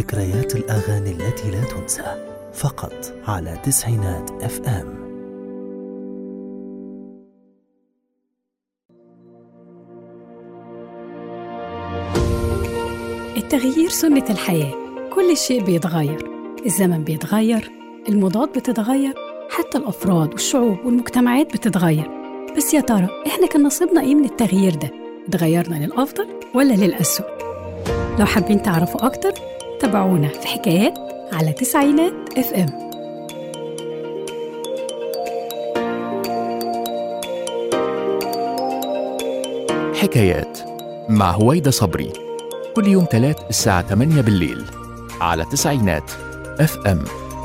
ذكريات الأغاني التي لا تنسى فقط على تسعينات اف ام التغيير سنة الحياة كل شيء بيتغير الزمن بيتغير الموضات بتتغير حتى الأفراد والشعوب والمجتمعات بتتغير بس يا ترى إحنا كان نصيبنا إيه من التغيير ده؟ اتغيرنا للأفضل ولا للأسوأ؟ لو حابين تعرفوا أكتر تابعونا في حكايات على تسعينات اف ام حكايات مع هويدا صبري كل يوم تلات الساعة 8 بالليل على تسعينات اف ام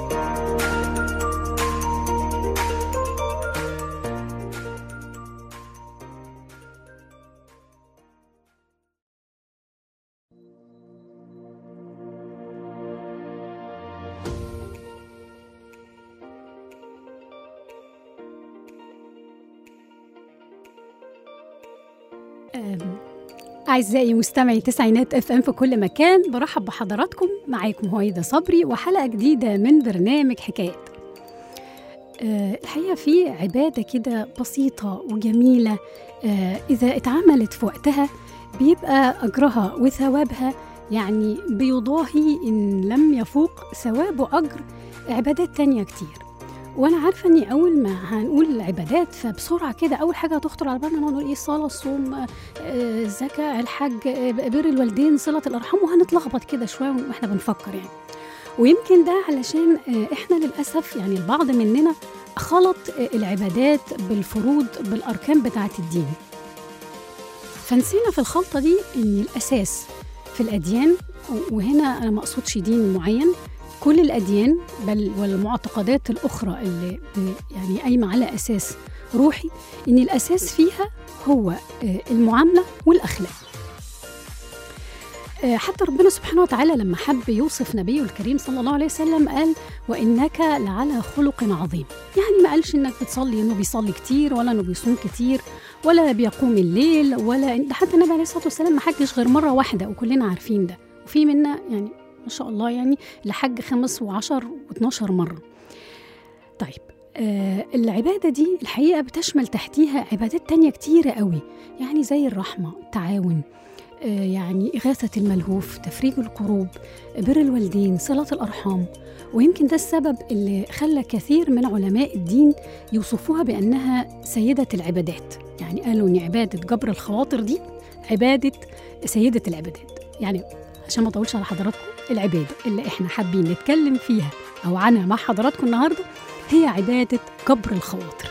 أم، أعزائي مستمعي تسعينات اف ام في كل مكان برحب بحضراتكم معاكم هويدا صبري وحلقة جديدة من برنامج حكايات أه، الحقيقة في عبادة كده بسيطة وجميلة أه، إذا اتعملت في وقتها بيبقى أجرها وثوابها يعني بيضاهي إن لم يفوق ثواب وأجر عبادات تانية كتير وانا عارفه اني اول ما هنقول العبادات فبسرعه كده اول حاجه هتخطر على بالنا نقول ايه الصلاه الصوم آه، آه، الزكاه الحج آه، بر الوالدين صله الارحام وهنتلخبط كده شويه واحنا بنفكر يعني ويمكن ده علشان آه، احنا للاسف يعني البعض مننا خلط آه، العبادات بالفروض بالاركان بتاعه الدين فنسينا في الخلطه دي ان الاساس في الاديان وهنا انا ما اقصدش دين معين كل الأديان بل والمعتقدات الأخرى اللي ب- يعني قايمة على أساس روحي إن الأساس فيها هو آه، المعاملة والأخلاق آه، حتى ربنا سبحانه وتعالى لما حب يوصف نبيه الكريم صلى الله عليه وسلم قال وإنك لعلى خلق عظيم يعني ما قالش إنك بتصلي إنه بيصلي كتير ولا إنه بيصوم كتير ولا بيقوم الليل ولا ده حتى النبي عليه الصلاة والسلام ما حجش غير مرة واحدة وكلنا عارفين ده وفي منا يعني ما شاء الله يعني لحج خمس وعشر واتناشر مرة طيب آه العبادة دي الحقيقة بتشمل تحتيها عبادات تانية كتيرة قوي يعني زي الرحمة التعاون آه يعني إغاثة الملهوف تفريج الكروب بر الوالدين صلة الأرحام ويمكن ده السبب اللي خلى كثير من علماء الدين يوصفوها بأنها سيدة العبادات يعني قالوا إن عبادة جبر الخواطر دي عبادة سيدة العبادات يعني عشان ما اطولش على حضراتكم العباده اللي احنا حابين نتكلم فيها او عنها مع حضراتكم النهارده هي عباده جبر الخواطر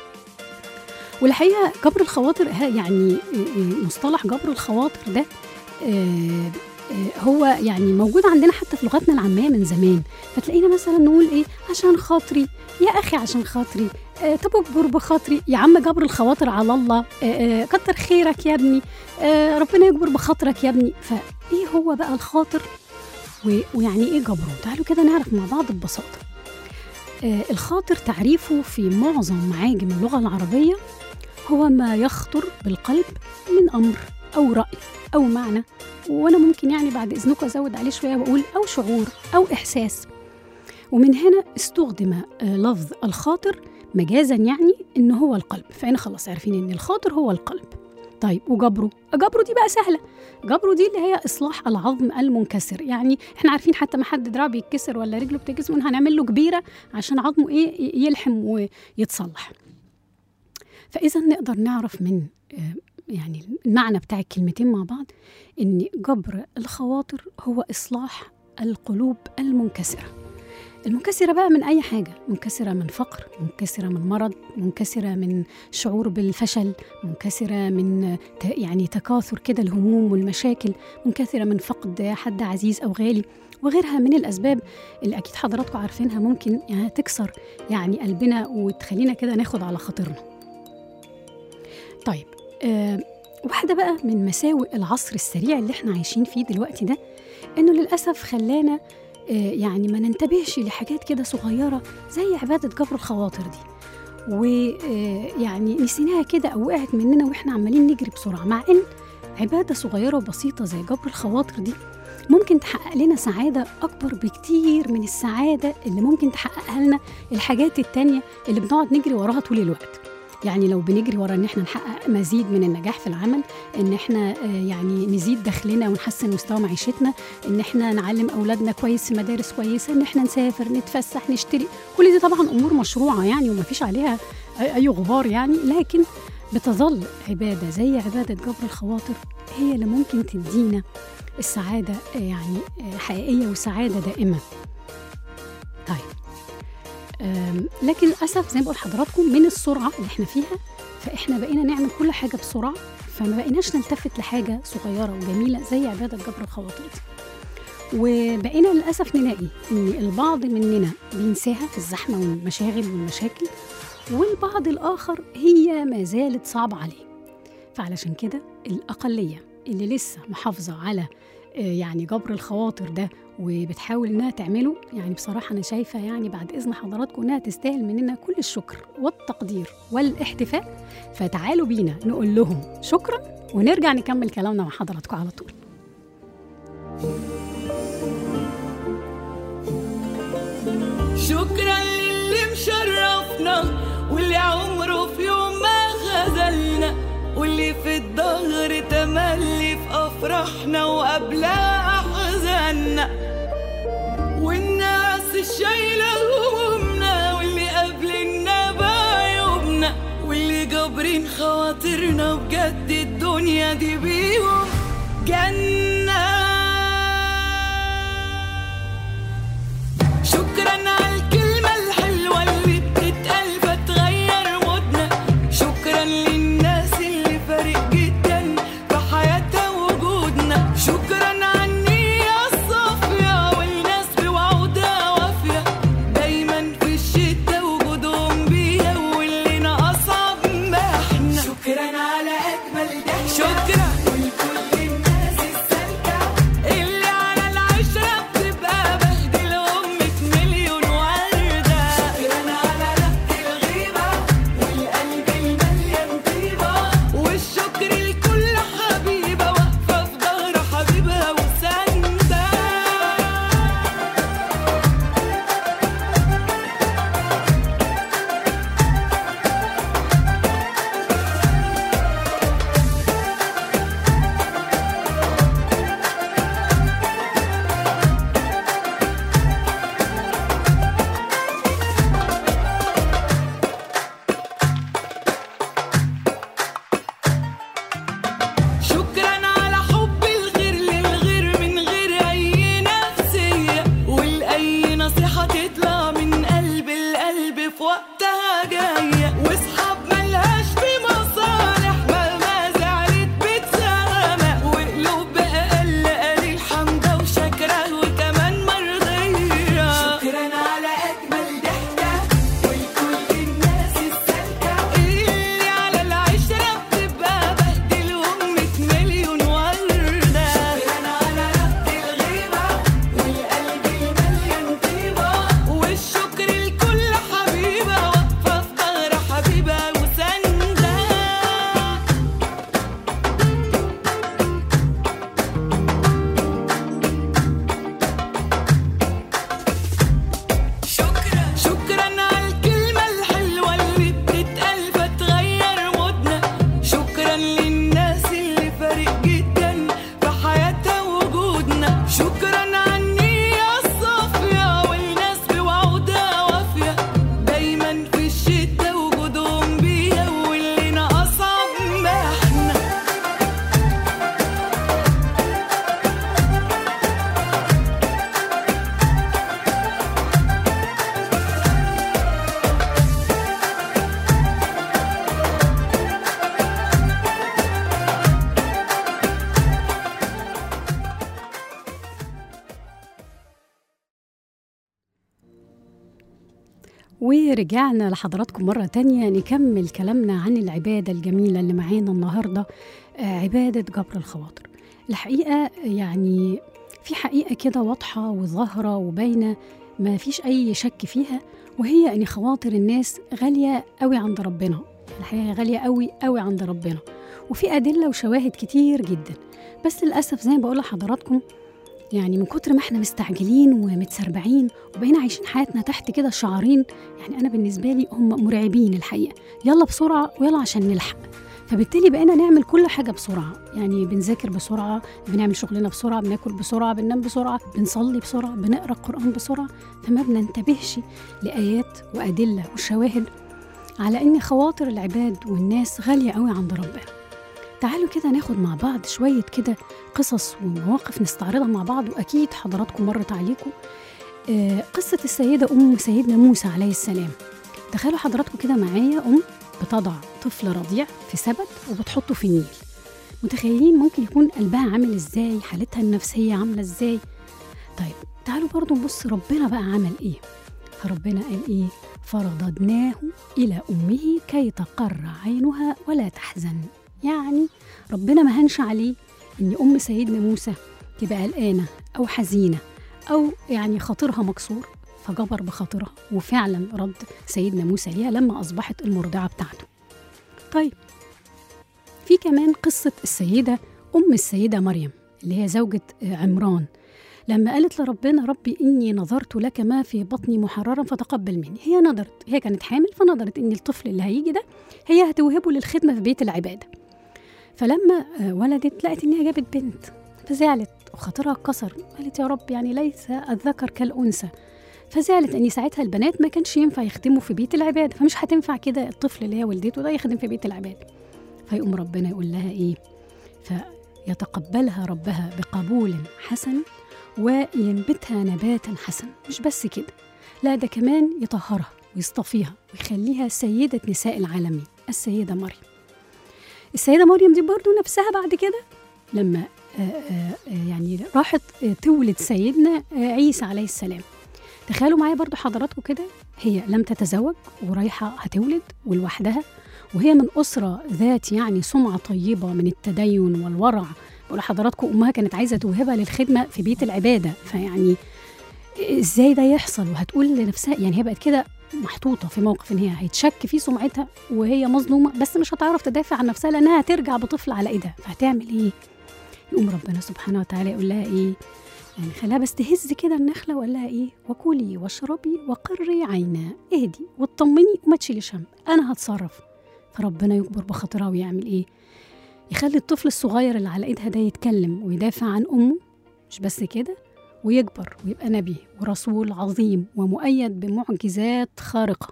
والحقيقه جبر الخواطر ها- يعني آه، آه، مصطلح جبر الخواطر ده آه، آه، هو يعني موجود عندنا حتى في لغتنا العاميه من زمان فتلاقينا مثلا نقول ايه عشان خاطري يا اخي عشان خاطري آه طب اجبر بخاطري يا عم جبر الخواطر على الله آه آه كتر خيرك يا ابني آه ربنا يجبر بخاطرك يا ابني فايه هو بقى الخاطر و- ويعني ايه جبره تعالوا كده نعرف مع بعض ببساطه آه الخاطر تعريفه في معظم معاجم اللغه العربيه هو ما يخطر بالقلب من امر او راي او معنى وانا ممكن يعني بعد اذنكم ازود عليه شويه واقول او شعور او احساس ومن هنا استخدم آه، لفظ الخاطر مجازا يعني ان هو القلب فانا خلاص عارفين ان الخاطر هو القلب طيب وجبره جبره دي بقى سهله جبره دي اللي هي اصلاح العظم المنكسر يعني احنا عارفين حتى ما حد دراعه بيتكسر ولا رجله بتتكسر قلنا هنعمل له كبيره عشان عظمه ايه يلحم ويتصلح فاذا نقدر نعرف من آه، يعني المعنى بتاع الكلمتين مع بعض ان جبر الخواطر هو اصلاح القلوب المنكسره المنكسرة بقى من أي حاجة منكسرة من فقر منكسرة من مرض منكسرة من شعور بالفشل منكسرة من ت- يعني تكاثر كده الهموم والمشاكل منكسرة من فقد حد عزيز أو غالي وغيرها من الأسباب اللي أكيد حضراتكم عارفينها ممكن يعني تكسر يعني قلبنا وتخلينا كده ناخد على خاطرنا طيب آه واحدة بقى من مساوئ العصر السريع اللي احنا عايشين فيه دلوقتي ده انه للأسف خلانا آه، يعني ما ننتبهش لحاجات كده صغيرة زي عبادة جبر الخواطر دي ويعني نسيناها كده أو وقعت مننا وإحنا عمالين نجري بسرعة مع إن عبادة صغيرة وبسيطة زي جبر الخواطر دي ممكن تحقق لنا سعادة أكبر بكتير من السعادة اللي ممكن تحققها لنا الحاجات التانية اللي بنقعد نجري وراها طول الوقت يعني لو بنجري ورا ان احنا نحقق مزيد من النجاح في العمل ان احنا آه، يعني نزيد دخلنا ونحسن مستوى معيشتنا ان احنا نعلم اولادنا كويس في مدارس كويسه ان احنا نسافر نتفسح نشتري كل دي طبعا امور مشروعه يعني وما فيش عليها اي أي غبار يعني لكن بتظل عباده زي عباده جبر الخواطر هي اللي ممكن تدينا السعاده آه، يعني آه، حقيقيه وسعاده دائمه طيب أم، لكن للاسف زي ما بقول لحضراتكم من السرعه اللي احنا فيها فاحنا بقينا نعمل كل حاجه بسرعه فما بقيناش نلتفت لحاجه صغيره وجميله زي عباده جبر الخواطر دي وبقينا للاسف نلاقي ان البعض مننا بينساها في الزحمه والمشاغل والمشاكل والبعض الاخر هي ما زالت صعبه عليه فعلشان كده الاقليه اللي لسه محافظه على آه، يعني جبر الخواطر ده وبتحاول انها تعمله يعني بصراحه انا شايفه يعني بعد اذن حضراتكم انها تستاهل مننا كل الشكر والتقدير والاحتفاء فتعالوا بينا نقول لهم شكرا ونرجع نكمل كلامنا مع حضراتكم على طول شكرا للي مشرفنا واللي عمره في يوم ما خذلنا واللي في الظهر تملي في افراحنا وقبلها احزاننا والناس الشايله همومنا واللي قابلنا بعيوبنا واللي جابرين خواطرنا بجد الدنيا دي بيهم جنه شكرا على الكلمة الحلوة اللي بتتقال فتغير مودنا شكرا للناس اللي فارق جدا في حياتها وجودنا شكرا على النية الصافية والناس بوعودها وافية دايما في الشتا وجودهم بيها واللي أصعب ما احنا شكرا على أجمل ضحكة شكرا ولكل الناس السالكة اللي على العشرة بتبقى بهدلهم مية مليون وردة شكرا على ربط الغيبة والقلب المليان طيبة والشكر لكل حبيبة واقفة في ظهر حبيبها وساندة شكرا على حب الغير للغير من غير اي نفسيه والاي نصيحه تطلع من قلب القلب في وقتها جايه واصحاب ملهاش في مصالح مهما زعلت بتسامح وقلوب بأقل قليل حمده وشكره وكمان مرضيه شكرا على اجمل ضحكه ولكل الناس السالكه اللي على العشره بتبقى بهدلهم مية مليون ورده شكرا على ربط الغيبه والقلب المليان طيبه والشكر لكل حبيبه واقفه في ظهر حبيبها وسانده شكرا شكرا على الكلمة الحلوة اللي بتتقال فتغير مودنا شكرا للناس اللي فارق جدا في حياتها وجودنا شكرا على النية الصافية والناس بوعودها وافية دايما في الشتا وجودهم بيها واللي أصعب ما احنا ورجعنا لحضراتكم مرة تانية نكمل كلامنا عن العبادة الجميلة اللي معانا النهاردة آه، عبادة جبر الخواطر الحقيقة يعني في حقيقة كده واضحة وظاهرة وباينة ما فيش أي شك فيها وهي إن خواطر الناس غالية قوي عند ربنا الحقيقة غالية قوي قوي عند ربنا وفي أدلة وشواهد كتير جدا بس للأسف زي ما بقول لحضراتكم يعني من كتر ما احنا مستعجلين ومتسربعين وبقينا عايشين حياتنا تحت كده شعارين يعني انا بالنسبه لي هم مرعبين الحقيقه يلا بسرعه ويلا عشان نلحق فبالتالي بقينا نعمل كل حاجه بسرعه يعني بنذاكر بسرعه بنعمل شغلنا بسرعه بناكل بسرعه بننام بسرعه بنصلي بسرعه بنقرا القران بسرعه فما بننتبهش لايات وادله وشواهد على ان خواطر العباد والناس غاليه قوي عند ربنا تعالوا كده ناخد مع بعض شويه كده قصص ومواقف نستعرضها مع بعض واكيد حضراتكم مرت عليكم آه، قصه السيده ام سيدنا موسى عليه السلام تخيلوا حضراتكم كده معايا ام بتضع طفل رضيع في سبت وبتحطه في النيل متخيلين ممكن يكون قلبها عامل ازاي حالتها النفسيه عامله ازاي طيب تعالوا برضو نبص ربنا بقى عمل ايه فربنا قال ايه فرددناه الى امه كي تقر عينها ولا تحزن يعني ربنا ما هنش عليه ان ام سيدنا موسى تبقى قلقانه او حزينه او يعني خاطرها مكسور فجبر بخاطرها وفعلا رد سيدنا موسى ليها لما اصبحت المرضعه بتاعته طيب في كمان قصه السيده ام السيده مريم اللي هي زوجة عمران لما قالت لربنا ربي إني نظرت لك ما في بطني محررا فتقبل مني هي نظرت هي كانت حامل فنظرت إن الطفل اللي هيجي ده هي هتوهبه للخدمة في بيت العبادة فلما آه، ولدت لقت إن هي جابت بنت فزعلت وخاطرها اتكسر قالت يا رب يعني ليس الذكر كالأنثى فزعلت ان ساعتها البنات ما كانش ينفع يخدموا في بيت العباده فمش هتنفع كده الطفل اللي هي ولدته ده يخدم في بيت العباده فيقوم ربنا يقول لها ايه فيتقبلها ربها بقبول حسن وينبتها نباتا حسنا مش بس كده لا ده كمان يطهرها ويصطفيها ويخليها سيدة نساء العالمين السيدة مريم السيدة مريم دي برضو نفسها بعد كده لما آه، آه، آه، يعني راحت آه، تولد سيدنا آه، عيسى عليه السلام تخيلوا معايا برضو حضراتكم كده هي لم تتزوج ورايحة هتولد ولوحدها وهي من أسرة ذات يعني سمعة طيبة من التدين والورع بقول لحضراتكم أمها كانت عايزة توهبها للخدمة في بيت العبادة فيعني إزاي ده يحصل وهتقول لنفسها يعني هي بقت كده محطوطة في موقف إن هي هيتشك في سمعتها وهي مظلومة بس مش هتعرف تدافع عن نفسها لأنها هترجع بطفل على إيدها فهتعمل إيه؟ يقوم ربنا سبحانه وتعالى يقول لها إيه؟ يعني خلاها بس تهز كده النخلة وقال لها إيه؟ وكلي واشربي وقري عينا اهدي واطمني وما تشيليش هم أنا هتصرف فربنا يكبر بخاطرها ويعمل إيه؟ يخلي الطفل الصغير اللي على إيدها ده يتكلم ويدافع عن أمه مش بس كده ويكبر ويبقى نبي ورسول عظيم ومؤيد بمعجزات خارقة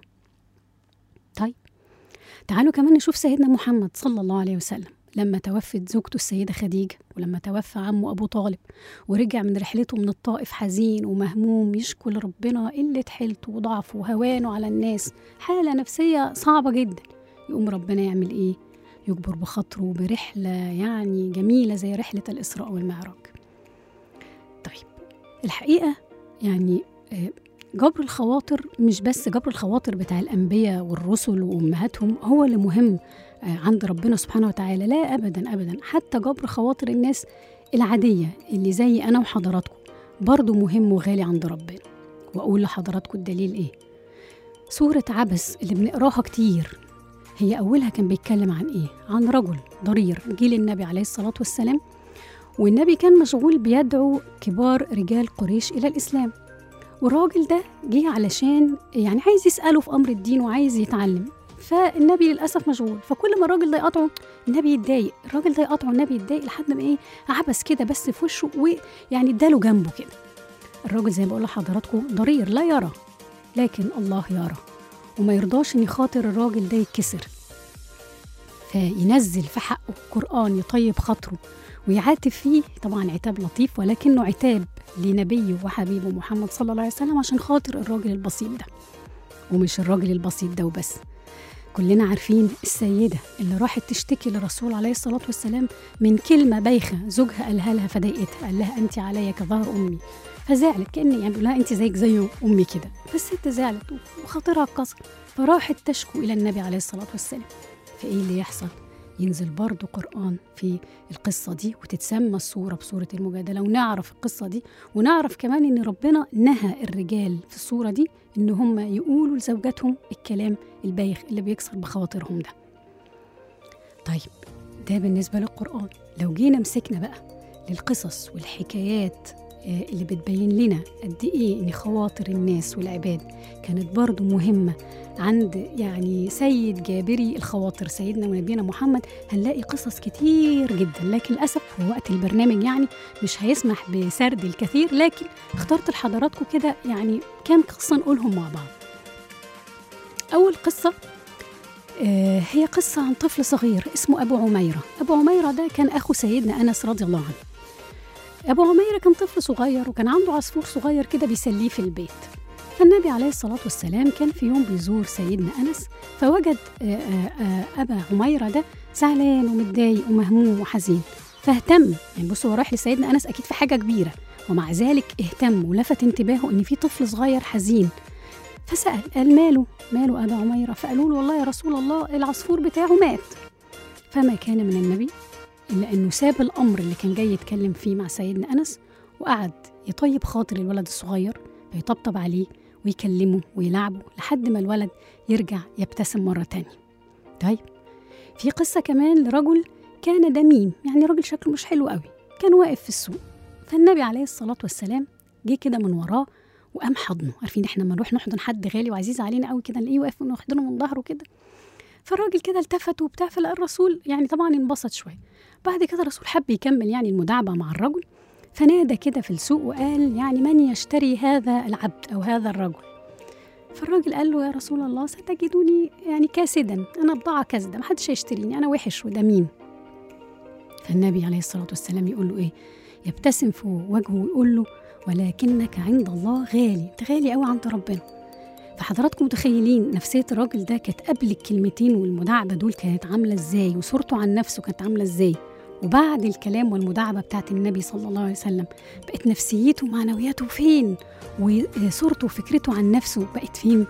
طيب تعالوا كمان نشوف سيدنا محمد صلى الله عليه وسلم لما توفت زوجته السيدة خديجة ولما توفى عمه أبو طالب ورجع من رحلته من الطائف حزين ومهموم يشكو لربنا قلة حيلته وضعفه وهوانه على الناس حالة نفسية صعبة جدا يقوم ربنا يعمل إيه؟ يجبر بخاطره برحلة يعني جميلة زي رحلة الإسراء والمعراج طيب الحقيقة يعني آه، جبر الخواطر مش بس جبر الخواطر بتاع الأنبياء والرسل وأمهاتهم هو اللي مهم آه، عند ربنا سبحانه وتعالى لا أبدا أبدا حتى جبر خواطر الناس العادية اللي زي أنا وحضراتكم برضو مهم وغالي عند ربنا وأقول لحضراتكم الدليل إيه سورة عبس اللي بنقراها كتير هي أولها كان بيتكلم عن إيه؟ عن رجل ضرير جيل النبي عليه الصلاة والسلام والنبي كان مشغول بيدعو كبار رجال قريش إلى الإسلام والراجل ده جه علشان يعني عايز يسأله في أمر الدين وعايز يتعلم فالنبي للأسف مشغول فكل ما الراجل ده يقاطعه النبي يتضايق الراجل ده يقاطعه النبي يتضايق لحد ما إيه عبس كده بس في وشه ويعني اداله جنبه كده الراجل زي ما بقول لحضراتكم ضرير لا يرى لكن الله يرى وما يرضاش ان خاطر الراجل ده يتكسر فينزل في حقه قرآن يطيب خاطره ويعاتب فيه طبعا عتاب لطيف ولكنه عتاب لنبيه وحبيبه محمد صلى الله عليه وسلم عشان خاطر الراجل البسيط ده ومش الراجل البسيط ده وبس كلنا عارفين السيدة اللي راحت تشتكي للرسول عليه الصلاة والسلام من كلمة بايخة زوجها قالها لها فضايقتها قال لها أنت عليا كظهر أمي فزعلت كأن يعني بيقول لها أنت زيك زي أمي كده فالست زعلت وخاطرها اتكسر فراحت تشكو إلى النبي عليه الصلاة والسلام فإيه اللي يحصل؟ ينزل برضه قرآن في القصة دي وتتسمى السورة بسورة المجادلة ونعرف القصة دي ونعرف كمان إن ربنا نهى الرجال في السورة دي إن هم يقولوا لزوجاتهم الكلام البايخ اللي بيكسر بخواطرهم ده طيب ده بالنسبة للقرآن لو جينا مسكنا بقى للقصص والحكايات آه، اللي بتبين لنا قد ايه ان خواطر الناس والعباد كانت برضو مهمه عند يعني سيد جابري الخواطر سيدنا ونبينا محمد هنلاقي قصص كتير جدا لكن للاسف هو وقت البرنامج يعني مش هيسمح بسرد الكثير لكن اخترت لحضراتكم كده يعني كام قصه نقولهم مع بعض اول قصه آه، هي قصة عن طفل صغير اسمه أبو عميرة أبو عميرة ده كان أخو سيدنا أنس رضي الله عنه أبو عميرة كان طفل صغير وكان عنده عصفور صغير كده بيسليه في البيت فالنبي عليه الصلاة والسلام كان في يوم بيزور سيدنا أنس فوجد آه، آه، آه، أبا عميرة ده زعلان ومتضايق ومهموم وحزين فاهتم يعني بصوا هو رايح لسيدنا أنس أكيد في حاجة كبيرة ومع ذلك اهتم ولفت انتباهه إن في طفل صغير حزين فسأل قال ماله ماله أبا عميرة فقالوا له والله يا رسول الله العصفور بتاعه مات فما كان من النبي إلا أنه ساب الأمر اللي كان جاي يتكلم فيه مع سيدنا أنس وقعد يطيب خاطر الولد الصغير فيطبطب عليه ويكلمه ويلعبه لحد ما الولد يرجع يبتسم مرة تانية طيب في قصة كمان لرجل كان دميم يعني راجل شكله مش حلو قوي كان واقف في السوق فالنبي عليه الصلاة والسلام جه كده من وراه وقام حضنه عارفين احنا لما نروح نحضن حد غالي وعزيز علينا قوي كده نلاقيه واقف ونحضنه من ظهره كده فالراجل كده التفت وبتاع فلقى الرسول يعني طبعا انبسط شويه بعد كده الرسول حب يكمل يعني المداعبه مع الرجل فنادى كده في السوق وقال يعني من يشتري هذا العبد او هذا الرجل فالراجل قال له يا رسول الله ستجدني يعني كاسدا انا بضاعه كاسده محدش هيشتريني انا وحش ودميم فالنبي عليه الصلاه والسلام يقول له ايه يبتسم في وجهه ويقول له ولكنك عند الله غالي انت غالي قوي عند ربنا فحضراتكم متخيلين نفسية الراجل ده كانت قبل الكلمتين والمداعبة دول كانت عاملة ازاي وصورته عن نفسه كانت عاملة ازاي وبعد الكلام والمداعبة بتاعت النبي صلى الله عليه وسلم بقت نفسيته ومعنوياته فين وصورته وفكرته عن نفسه بقت فين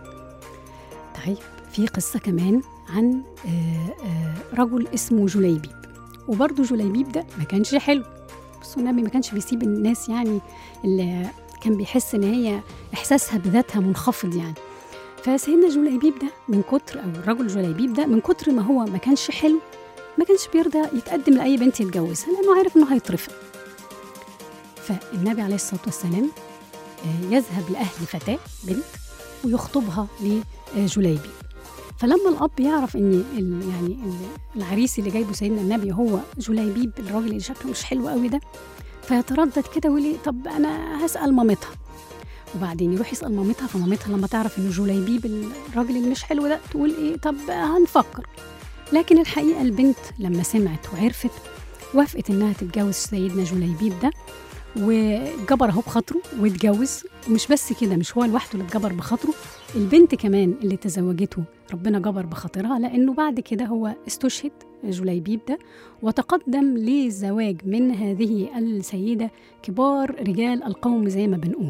طيب في قصة كمان عن آه، آه، رجل اسمه جليبيب وبرضه جليبيب ده ما كانش حلو بس النبي ما كانش بيسيب الناس يعني اللي كان بيحس ان هي احساسها بذاتها منخفض يعني فسيدنا جليبيب ده من كتر او الرجل جليبيب ده من كتر ما هو ما كانش حلو ما كانش بيرضى يتقدم لاي بنت يتجوزها لانه عارف انه هيترفض فالنبي عليه الصلاه والسلام آه، يذهب لاهل فتاه بنت ويخطبها لجليبيب فلما الاب يعرف ان ال- يعني ال- العريس اللي جايبه سيدنا النبي هو جليبيب الراجل اللي شكله مش حلو قوي ده فيتردد كده ويقول إيه، طب انا هسال مامتها وبعدين يروح يسال مامتها فمامتها لما تعرف انه جليبيب الراجل اللي مش حلو ده تقول ايه طب هنفكر لكن الحقيقه البنت لما سمعت وعرفت وافقت انها تتجوز سيدنا جليبيب ده وجبر اهو بخاطره واتجوز ومش بس كده مش هو لوحده اللي اتجبر بخاطره البنت كمان اللي تزوجته ربنا جبر بخاطرها لانه بعد كده هو استشهد جليبيب ده وتقدم للزواج من هذه السيده كبار رجال القوم زي ما بنقول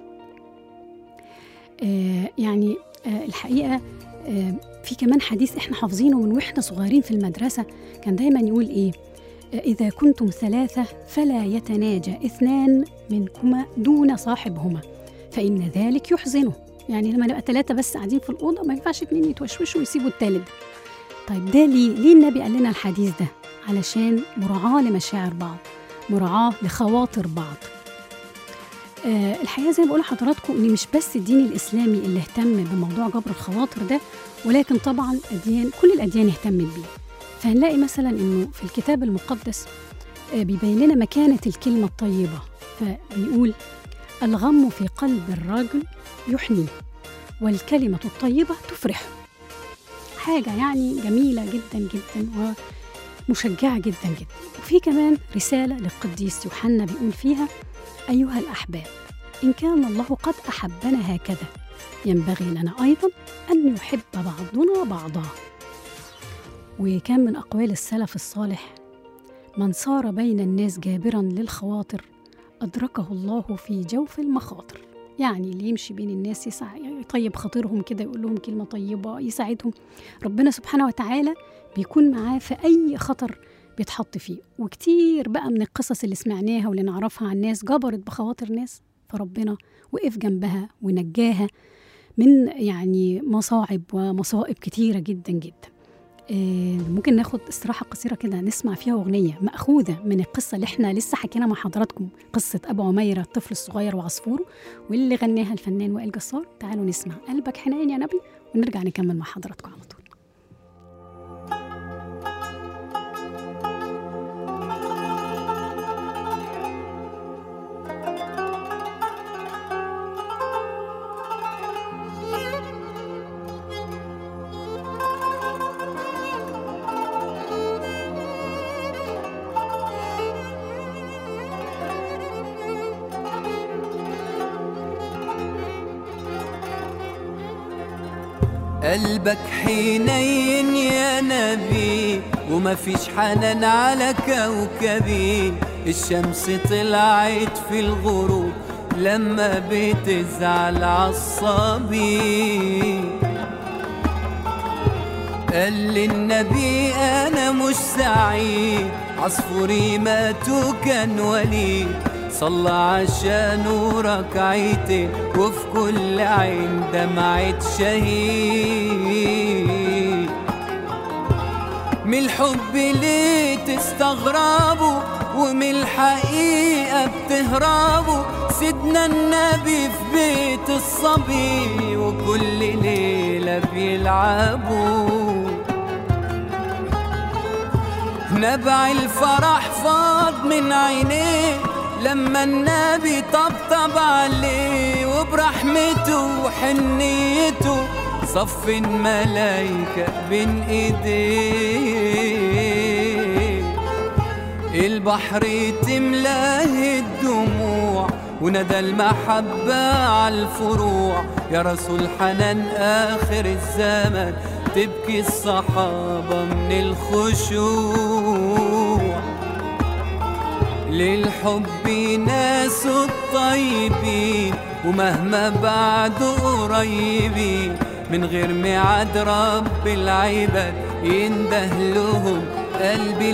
آه يعني آه الحقيقه آه في كمان حديث احنا حافظينه من واحنا صغيرين في المدرسه كان دايما يقول ايه آه، اذا كنتم ثلاثه فلا يتناجى اثنان منكما دون صاحبهما فان ذلك يحزنه يعني لما نبقى ثلاثه بس قاعدين في الاوضه ما ينفعش اتنين يتوشوشوا ويسيبوا التالت طيب ده ليه ليه النبي قال لنا الحديث ده علشان مراعاه لمشاعر بعض مراعاه لخواطر بعض آه الحقيقه زي ما بقول لحضراتكم ان مش بس الدين الاسلامي اللي اهتم بموضوع جبر الخواطر ده ولكن طبعا اديان كل الاديان اهتمت بيه فهنلاقي مثلا انه في الكتاب المقدس آه بيبين لنا مكانه الكلمه الطيبه فبيقول الغم في قلب الرجل يحنيه والكلمه الطيبه تفرحه حاجه يعني جميله جدا جدا ومشجعه جدا جدا وفي كمان رساله للقديس يوحنا بيقول فيها أيها الأحباب إن كان الله قد أحبنا هكذا ينبغي لنا أيضا أن يحب بعضنا بعضا وكان من أقوال السلف الصالح من صار بين الناس جابرا للخواطر أدركه الله في جوف المخاطر يعني اللي يمشي بين الناس يسع يطيب خاطرهم كده يقول لهم كلمة طيبة يساعدهم ربنا سبحانه وتعالى بيكون معاه في أي خطر بيتحط فيه وكتير بقى من القصص اللي سمعناها واللي نعرفها عن ناس جبرت بخواطر ناس فربنا وقف جنبها ونجاها من يعني مصاعب ومصائب كتيرة جدا جدا آه، ممكن ناخد استراحة قصيرة كده نسمع فيها أغنية مأخوذة من القصة اللي احنا لسه حكينا مع حضراتكم قصة أبو عميرة الطفل الصغير وعصفوره واللي غناها الفنان وائل جسار تعالوا نسمع قلبك حنين يا نبي ونرجع نكمل مع حضراتكم على طول قلبك حنين يا نبي وما فيش حنان على كوكبي الشمس طلعت في الغروب لما بتزعل عالصبي قال للنبي انا مش سعيد عصفوري مات وكان وليد صلى عشانه ركعتين وفي كل عين دمعة شهيد من الحب ليه تستغربوا ومن الحقيقة بتهربوا سيدنا النبي في بيت الصبي وكل ليلة بيلعبوا نبع الفرح فاض من عينيه لما النبي طبطب عليه وبرحمته وحنيته صف الملايكة بين ايديه البحر تملاه الدموع وندى المحبة على الفروع يا رسول حنان آخر الزمن تبكي الصحابة من الخشوع للحب ناس الطيبين ومهما بعدوا قريبين من غير ميعاد رب العباد ينده لهم قلبي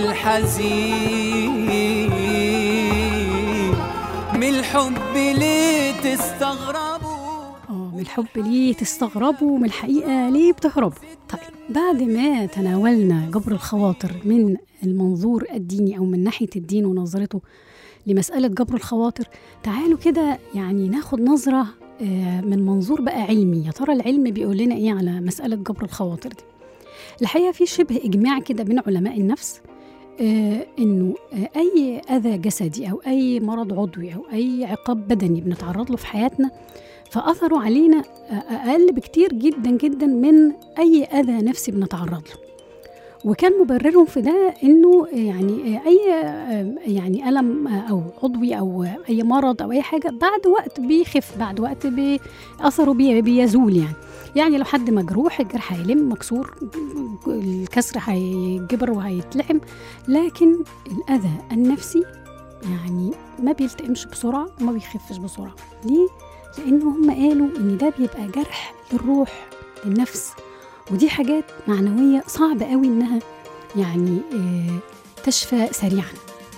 الحزين من الحب ليه تستغربوا اه من الحب ليه تستغربوا ومن الحقيقة ليه بتهربوا طيب بعد ما تناولنا جبر الخواطر من المنظور الديني أو من ناحية الدين ونظرته لمسألة جبر الخواطر تعالوا كده يعني ناخد نظرة آه، من منظور بقى علمي يا ترى العلم بيقول لنا ايه على مسألة جبر الخواطر دي الحقيقة في شبه إجماع كده بين علماء النفس آه، انه آه، اي اذى جسدي او اي مرض عضوي او اي عقاب بدني بنتعرض له في حياتنا فاثره علينا آه، اقل بكتير جدا جدا من اي اذى نفسي بنتعرض له وكان مبررهم في ده انه يعني آه، اي آه، يعني الم آه، او عضوي او آه، اي مرض او اي حاجه بعد وقت بيخف بعد وقت بي- اثره بي- بيزول يعني يعني لو حد مجروح الجرح هيلم مكسور الكسر هيجبر وهيتلحم لكن الأذى النفسي يعني ما بيلتئمش بسرعة وما بيخفش بسرعة ليه؟ لأن هم قالوا إن ده بيبقى جرح للروح للنفس ودي حاجات معنوية صعب قوي إنها يعني آه، تشفى سريعا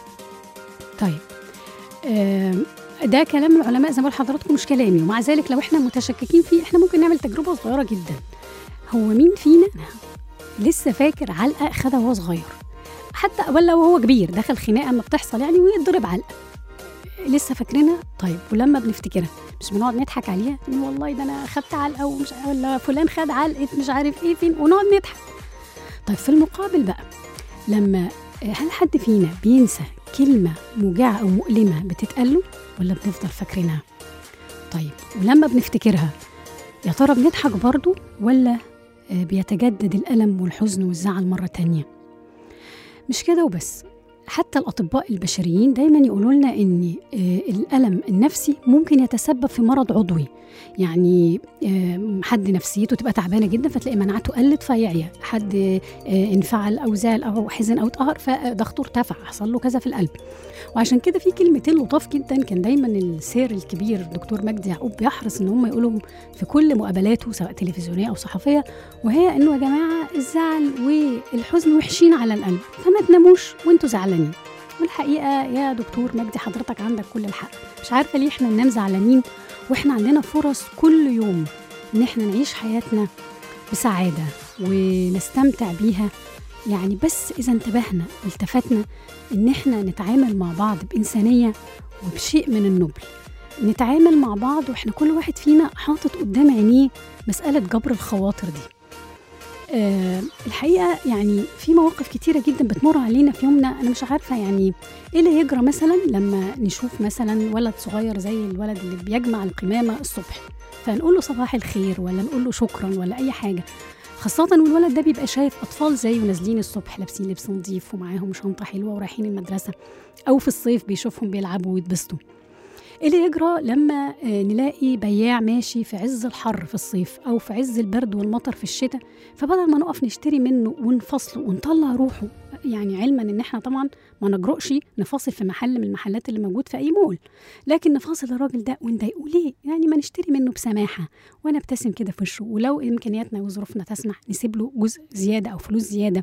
طيب آه، ده كلام العلماء زي ما بقول لحضراتكم مش كلامي ومع ذلك لو احنا متشككين فيه احنا ممكن نعمل تجربة صغيرة جدا هو مين فينا لسه فاكر علقة خدها وهو صغير حتى ولا وهو كبير دخل خناقه ما بتحصل يعني ويضرب علقه لسه فاكرينها طيب ولما بنفتكرها مش بنقعد نضحك عليها نقول والله ده انا خدت علقه ومش ولا فلان خد علقه مش عارف ايه فين ونقعد نضحك طيب في المقابل بقى لما هل حد فينا بينسى كلمه موجعه او مؤلمه بتتقال له ولا بنفضل فاكرينها طيب ولما بنفتكرها يا ترى بنضحك برضو ولا آه، بيتجدد الألم والحزن والزعل مرة تانية مش كده وبس حتى الأطباء البشريين دايما يقولوا لنا إن آه، الألم النفسي ممكن يتسبب في مرض عضوي يعني آه، حد نفسيته تبقى تعبانة جدا فتلاقي مناعته قلت فيعيا حد آه، انفعل أو زعل أو حزن أو اتقهر فضغطه ارتفع حصل له كذا في القلب وعشان كده في كلمتين لطاف جدا كان دايما السير الكبير الدكتور مجدي يعقوب بيحرص ان هم يقولهم في كل مقابلاته سواء تلفزيونيه او صحفيه وهي انه يا جماعه الزعل والحزن وحشين على القلب فما تناموش وانتوا زعلانين والحقيقه يا دكتور مجدي حضرتك عندك كل الحق مش عارفه ليه احنا ننام زعلانين واحنا عندنا فرص كل يوم ان احنا نعيش حياتنا بسعاده ونستمتع بيها يعني بس إذا انتبهنا والتفتنا إن إحنا نتعامل مع بعض بإنسانية وبشيء من النبل نتعامل مع بعض وإحنا كل واحد فينا حاطط قدام عينيه مسألة جبر الخواطر دي آه الحقيقة يعني في مواقف كتيرة جدا بتمر علينا في يومنا أنا مش عارفة يعني إيه اللي يجرى مثلا لما نشوف مثلا ولد صغير زي الولد اللي بيجمع القمامة الصبح فنقول له صباح الخير ولا نقول له شكرا ولا أي حاجة خاصة والولد ده بيبقى شايف أطفال زيه نازلين الصبح لابسين لبس نظيف ومعاهم شنطة حلوة ورايحين المدرسة أو في الصيف بيشوفهم بيلعبوا ويتبسطوا إيه اللي يجرى لما آه، نلاقي بياع ماشي في عز الحر في الصيف أو في عز البرد والمطر في الشتاء فبدل ما نقف نشتري منه ونفصله ونطلع روحه يعني علما ان احنا طبعا ما نجرؤش نفاصل في محل من المحلات اللي موجود في اي مول لكن نفاصل الراجل ده ونضايقه ليه يعني ما نشتري منه بسماحه وانا ابتسم كده في وشه ولو امكانياتنا وظروفنا تسمح نسيب له جزء زياده او فلوس زياده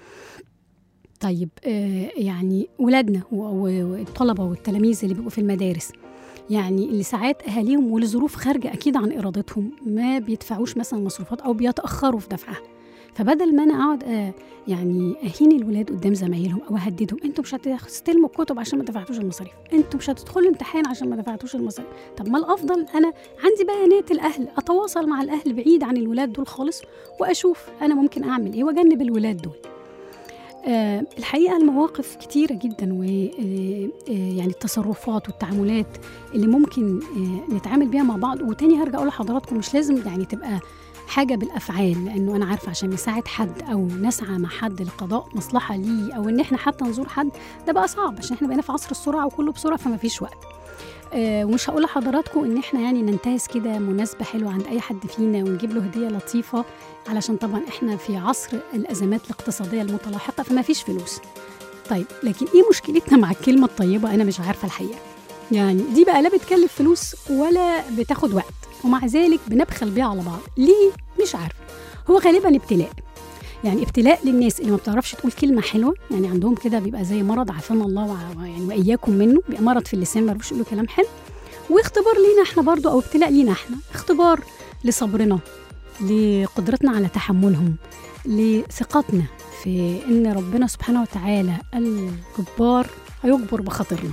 طيب آه يعني ولادنا و- و- والطلبه والتلاميذ اللي بيبقوا في المدارس يعني اللي ساعات اهاليهم ولظروف خارجه اكيد عن ارادتهم ما بيدفعوش مثلا مصروفات او بيتاخروا في دفعها فبدل ما انا اقعد آه يعني اهين الولاد قدام زمايلهم او اهددهم انتوا مش هتستلموا الكتب عشان ما دفعتوش المصاريف انتوا مش هتدخلوا امتحان عشان ما دفعتوش المصاريف طب ما الافضل انا عندي بيانات الاهل اتواصل مع الاهل بعيد عن الولاد دول خالص واشوف انا ممكن اعمل ايه واجنب الولاد دول آه الحقيقه المواقف كتيره جدا و آه آه يعني التصرفات والتعاملات اللي ممكن آه نتعامل بيها مع بعض وتاني هرجع اقول لحضراتكم مش لازم يعني تبقى حاجه بالافعال لانه انا عارفه عشان نساعد حد او نسعى مع حد لقضاء مصلحه ليه او ان احنا حتى نزور حد ده بقى صعب عشان احنا بقينا في عصر السرعه وكله بسرعه فما فيش وقت آه ومش هقول لحضراتكم ان احنا يعني ننتهز كده مناسبه حلوه عند اي حد فينا ونجيب له هديه لطيفه علشان طبعا احنا في عصر الازمات الاقتصاديه المتلاحقه فما فيش فلوس طيب لكن ايه مشكلتنا مع الكلمه الطيبه انا مش عارفه الحقيقه يعني دي بقى لا بتكلف فلوس ولا بتاخد وقت ومع ذلك بنبخل بيها على بعض ليه مش عارفه هو غالبا ابتلاء يعني ابتلاء للناس اللي ما بتعرفش تقول كلمه حلوه يعني عندهم كده بيبقى زي مرض عافانا الله وع- وع- يعني واياكم منه بيبقى مرض في اللسان ما بيعرفوش يقولوا كلام حلو واختبار لينا احنا برضو او ابتلاء لينا احنا اختبار لصبرنا لقدرتنا على تحملهم لثقتنا في ان ربنا سبحانه وتعالى الجبار هيجبر بخاطرنا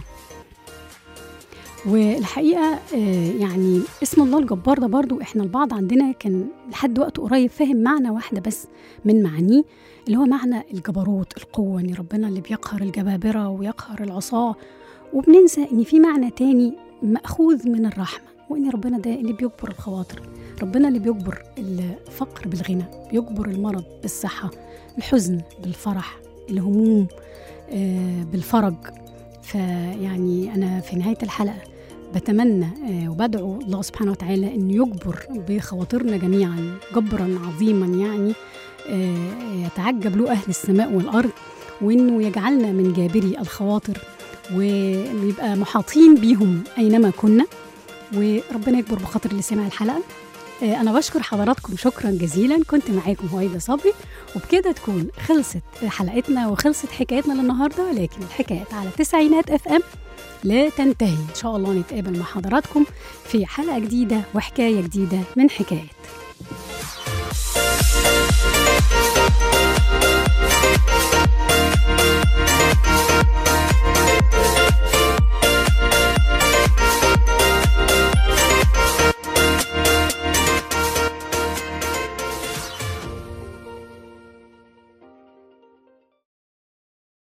والحقيقه آه، يعني اسم الله الجبار ده برضو احنا البعض عندنا كان لحد وقت قريب فاهم معنى واحده بس من معانيه اللي هو معنى الجبروت القوه ان ربنا اللي بيقهر الجبابره ويقهر العصاه وبننسى ان في معنى تاني ماخوذ من الرحمه وان ربنا ده اللي بيجبر الخواطر ربنا اللي بيجبر الفقر بالغنى بيجبر المرض بالصحه الحزن بالفرح الهموم آه، بالفرج فيعني انا في نهايه الحلقه بتمنى آه، وبدعو الله سبحانه وتعالى انه يجبر بخواطرنا جميعا جبرا عظيما يعني آه، يتعجب له اهل السماء والارض وانه يجعلنا من جابري الخواطر ويبقى محاطين بيهم اينما كنا وربنا يكبر بخاطر اللي سمع الحلقه آه، انا بشكر حضراتكم شكرا جزيلا كنت معاكم هويدا صبري وبكده تكون خلصت حلقتنا وخلصت حكايتنا للنهارده لكن الحكايات على تسعينات اف ام لا تنتهي ان شاء الله نتقابل مع حضراتكم في حلقه جديده وحكايه جديده من حكايات